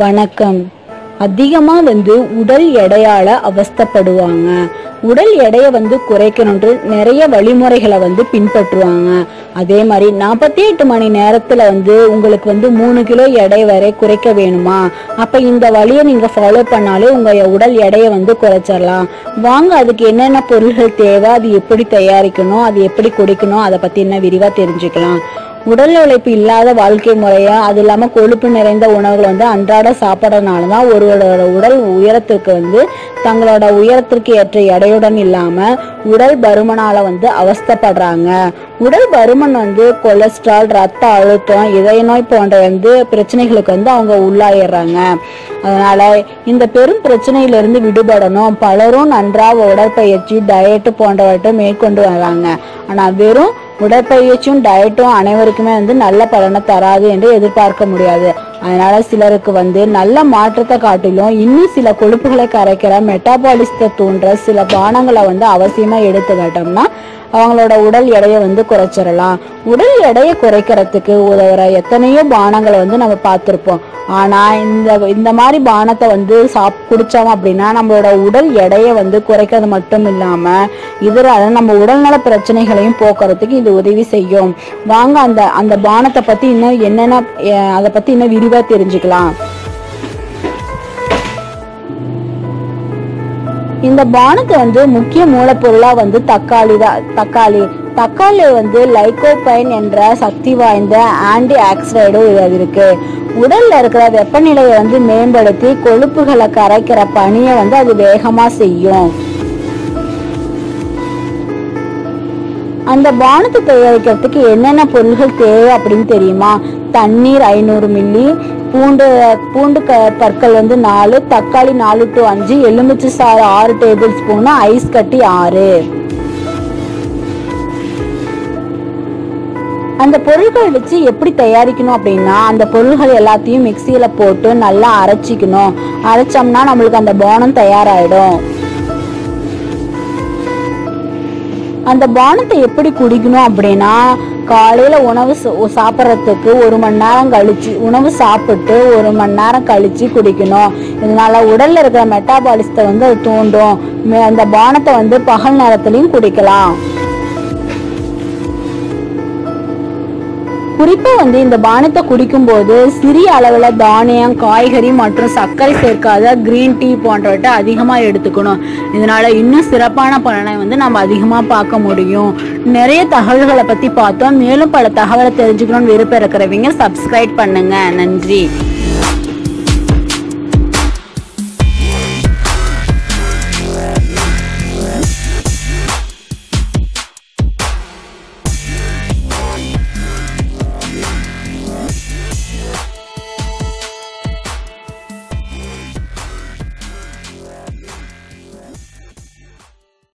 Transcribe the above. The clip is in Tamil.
வணக்கம் அதிகமாக வந்து உடல் எடையால அவஸ்தைப்படுவாங்க உடல் எடையை வந்து குறைக்கணுன்ட்டு நிறைய வழிமுறைகளை வந்து பின்பற்றுவாங்க அதே மாதிரி நாற்பத்தி எட்டு மணி நேரத்தில் வந்து உங்களுக்கு வந்து மூணு கிலோ எடை வரை குறைக்க வேணுமா அப்போ இந்த வழியை நீங்கள் ஃபாலோ பண்ணாலே உங்கள் உடல் எடையை வந்து குறைச்சிடலாம் வாங்க அதுக்கு என்னென்ன பொருள்கள் தேவை அது எப்படி தயாரிக்கணும் அது எப்படி குடிக்கணும் அதை பற்றி என்ன விரிவாக தெரிஞ்சுக்கலாம் உடல் உழைப்பு இல்லாத வாழ்க்கை முறையா அது இல்லாம கொழுப்பு நிறைந்த உணவுகள் வந்து அன்றாட சாப்பிடறதுனால தான் ஒருவரோட உடல் உயரத்திற்கு வந்து தங்களோட உயரத்திற்கு ஏற்ற எடையுடன் இல்லாம உடல் பருமனால வந்து அவஸ்தைப்படுறாங்க உடல் பருமன் வந்து கொலஸ்ட்ரால் ரத்த அழுத்தம் இதய நோய் போன்ற வந்து பிரச்சனைகளுக்கு வந்து அவங்க உள்ளாயிடுறாங்க அதனால இந்த பெரும் பிரச்சனையிலிருந்து விடுபடணும் பலரும் நன்றாக உடற்பயிற்சி டயட்டு போன்றவற்றை மேற்கொண்டு வராங்க ஆனா வெறும் உடற்பயிற்சியும் டயட்டும் அனைவருக்குமே வந்து நல்ல பலனை தராது என்று எதிர்பார்க்க முடியாது அதனால சிலருக்கு வந்து நல்ல மாற்றத்தை காட்டிலும் இன்னும் சில கொழுப்புகளை கரைக்கிற மெட்டாபாலிசத்தை தூண்டுற சில பானங்களை வந்து அவசியமா எடுத்துக்கிட்டோம்னா அவங்களோட உடல் எடையை வந்து குறைச்சிடலாம் உடல் எடையை குறைக்கிறதுக்கு உதவுற எத்தனையோ பானங்களை வந்து நம்ம பார்த்துருப்போம் ஆனா இந்த இந்த மாதிரி பானத்தை வந்து சாப் குடிச்சோம் அப்படின்னா நம்மளோட உடல் எடையை வந்து குறைக்கிறது மட்டும் இல்லாம இதர நம்ம உடல்நல பிரச்சனைகளையும் போக்குறதுக்கு இது உதவி செய்யும் வாங்க அந்த அந்த பானத்தை பத்தி இன்னும் என்னென்ன அஹ், அதை பத்தி இன்னும் விரிவா தெரிஞ்சுக்கலாம் இந்த பானத்தை வந்து முக்கிய மூலப்பொருளா வந்து தக்காளி தான் தக்காளி தக்காளி வந்து லைகோபைன் என்ற சக்தி வாய்ந்த ஆன்டி ஆக்சிடைடும் இது இருக்கு உடல்ல இருக்கிற வெப்பநிலையை வந்து மேம்படுத்தி கொழுப்புகளை கரைக்கிற பணியை வந்து அது வேகமா செய்யும் அந்த பானத்தை தயாரிக்கிறதுக்கு என்னென்ன பொருள்கள் தேவை அப்படின்னு தெரியுமா தண்ணீர் ஐநூறு மில்லி பூண்டு பூண்டு க பற்கள் வந்து நாலு தக்காளி நாலு டு அஞ்சு எலுமிச்சை சாறு ஆறு டேபிள் ஸ்பூனு ஐஸ் கட்டி ஆறு அந்த பொருட்கள் வச்சு எப்படி தயாரிக்கணும் அப்படின்னா அந்த பொருள்கள் எல்லாத்தையும் மிக்சியில போட்டு நல்லா அரைச்சிக்கணும் அரைச்சோம்னா நம்மளுக்கு அந்த பானம் தயாராயிடும் அந்த பானத்தை எப்படி குடிக்கணும் அப்படின்னா காலையில உணவு ச- சாப்பிட்றதுக்கு ஒரு மணி நேரம் கழிச்சு உணவு சாப்பிட்டு ஒரு மணி நேரம் கழிச்சு குடிக்கணும் இதனால உடல்ல இருக்கிற மெட்டாபாலிசத்தை வந்து அது தூண்டும் மே- அந்த பானத்தை வந்து பகல் நேரத்துலயும் குடிக்கலாம் குறிப்பா வந்து இந்த பானத்தை குடிக்கும்போது சிறிய அளவுல தானியம் காய்கறி மற்றும் சர்க்கரை சேர்க்காத கிரீன் டீ போன்றவற்றை அதிகமா எடுத்துக்கணும் இதனால இன்னும் சிறப்பான பலனை வந்து நம்ம அதிகமா பார்க்க முடியும் நிறைய தகவல்களை பத்தி பார்த்தோம் மேலும் பல தகவலை தெரிஞ்சுக்கணும்னு விருப்பம் இருக்கிறவங்க சப்ஸ்கிரைப் பண்ணுங்க நன்றி